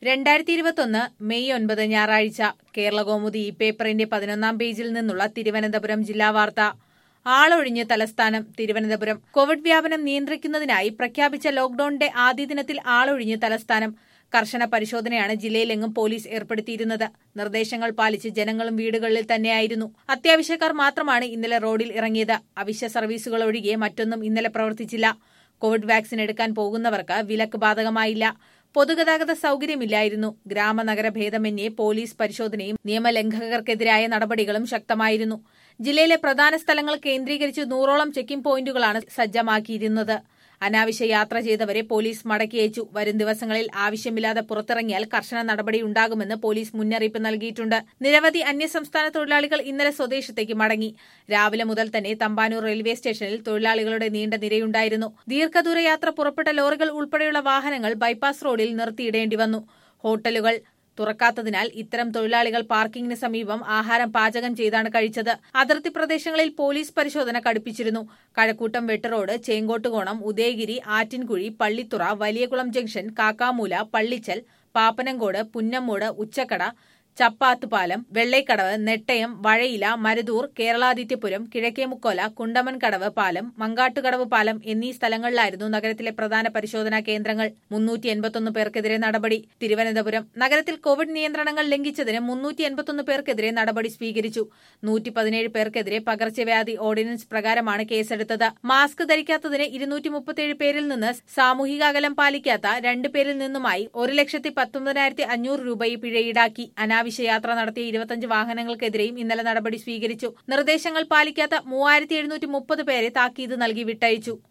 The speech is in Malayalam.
രണ്ടായിരത്തി ഇരുപത്തൊന്ന് മെയ് ഒൻപത് ഞായറാഴ്ച കേരളകൗമുദി ഈ പേപ്പറിന്റെ പതിനൊന്നാം പേജിൽ നിന്നുള്ള തിരുവനന്തപുരം ജില്ലാ വാർത്ത ആളൊഴിഞ്ഞ് തലസ്ഥാനം തിരുവനന്തപുരം കോവിഡ് വ്യാപനം നിയന്ത്രിക്കുന്നതിനായി പ്രഖ്യാപിച്ച ലോക്ഡൌണിന്റെ ആദ്യ ദിനത്തിൽ ആളൊഴിഞ്ഞ് തലസ്ഥാനം കർശന പരിശോധനയാണ് ജില്ലയിലെങ്ങും പോലീസ് ഏർപ്പെടുത്തിയിരുന്നത് നിർദ്ദേശങ്ങൾ പാലിച്ച് ജനങ്ങളും വീടുകളിൽ തന്നെയായിരുന്നു അത്യാവശ്യക്കാർ മാത്രമാണ് ഇന്നലെ റോഡിൽ ഇറങ്ങിയത് അവശ്യ സർവീസുകൾ ഒഴികെ മറ്റൊന്നും ഇന്നലെ പ്രവർത്തിച്ചില്ല കോവിഡ് വാക്സിൻ എടുക്കാൻ പോകുന്നവർക്ക് വിലക്ക് ബാധകമായില്ല പൊതുഗതാഗത സൌകര്യമില്ലായിരുന്നു ഗ്രാമനഗര ഭേദമന്യേ പോലീസ് പരിശോധനയും നിയമലംഘകർക്കെതിരായ നടപടികളും ശക്തമായിരുന്നു ജില്ലയിലെ പ്രധാന സ്ഥലങ്ങൾ കേന്ദ്രീകരിച്ച് നൂറോളം ചെക്കിംഗ് പോയിന്റുകളാണ് സജ്ജമാക്കിയിരുന്നത് അനാവശ്യ യാത്ര ചെയ്തവരെ പോലീസ് മടക്കിയച്ചു വരും ദിവസങ്ങളിൽ ആവശ്യമില്ലാതെ പുറത്തിറങ്ങിയാൽ കർശന നടപടിയുണ്ടാകുമെന്ന് പോലീസ് മുന്നറിയിപ്പ് നൽകിയിട്ടുണ്ട് നിരവധി അന്യസംസ്ഥാന തൊഴിലാളികൾ ഇന്നലെ സ്വദേശത്തേക്ക് മടങ്ങി രാവിലെ മുതൽ തന്നെ തമ്പാനൂർ റെയിൽവേ സ്റ്റേഷനിൽ തൊഴിലാളികളുടെ നീണ്ട നിരയുണ്ടായിരുന്നു ദീർഘദൂര യാത്ര പുറപ്പെട്ട ലോറികൾ ഉൾപ്പെടെയുള്ള വാഹനങ്ങൾ ബൈപ്പാസ് റോഡിൽ നിർത്തിയിടേണ്ടി വന്നു ഹോട്ടലുകൾ തുറക്കാത്തതിനാൽ ഇത്തരം തൊഴിലാളികൾ പാർക്കിംഗിന് സമീപം ആഹാരം പാചകം ചെയ്താണ് കഴിച്ചത് അതിർത്തി പ്രദേശങ്ങളിൽ പോലീസ് പരിശോധന കടുപ്പിച്ചിരുന്നു കഴക്കൂട്ടം വെട്ടറോഡ് ചേങ്കോട്ടുകോണം ഉദയഗിരി ആറ്റിൻകുഴി പള്ളിത്തുറ വലിയകുളം ജംഗ്ഷൻ കാക്കാമൂല പള്ളിച്ചൽ പാപ്പനംകോട് പുന്നമ്മൂട് ഉച്ചക്കട ചപ്പാത്തുപാലം വെള്ളൈക്കടവ് നെട്ടയം വഴയില മരുതൂർ കേരളാദിത്യപുരം കിഴക്കേമുക്കോല കുണ്ടമൻകടവ് പാലം മങ്കാട്ടുകടവ് പാലം എന്നീ സ്ഥലങ്ങളിലായിരുന്നു നഗരത്തിലെ പ്രധാന പരിശോധനാ കേന്ദ്രങ്ങൾ മുന്നൂറ്റി എൺപത്തൊന്ന് പേർക്കെതിരെ നടപടി തിരുവനന്തപുരം നഗരത്തിൽ കോവിഡ് നിയന്ത്രണങ്ങൾ ലംഘിച്ചതിന് മുന്നൂറ്റി എൺപത്തൊന്ന് പേർക്കെതിരെ നടപടി സ്വീകരിച്ചു നൂറ്റി പതിനേഴ് പേർക്കെതിരെ പകർച്ചവ്യാധി ഓർഡിനൻസ് പ്രകാരമാണ് കേസെടുത്തത് മാസ്ക് ധരിക്കാത്തതിന് ഇരുന്നൂറ്റി മുപ്പത്തിയേഴ് പേരിൽ നിന്ന് സാമൂഹിക അകലം പാലിക്കാത്ത രണ്ട് പേരിൽ നിന്നുമായി ഒരു ലക്ഷത്തി പത്തൊമ്പതിനായിരത്തി അഞ്ഞൂറ് രൂപ പിഴ ഈടാക്കി അനാവശ്യ യാത്ര നടത്തിയ ഇരുപത്തഞ്ച് വാഹനങ്ങൾക്കെതിരെയും ഇന്നലെ നടപടി സ്വീകരിച്ചു നിർദ്ദേശങ്ങൾ പാലിക്കാത്ത മൂവായിരത്തി എഴുന്നൂറ്റി മുപ്പത് പേരെ താക്കീത് നൽകി വിട്ടയച്ചു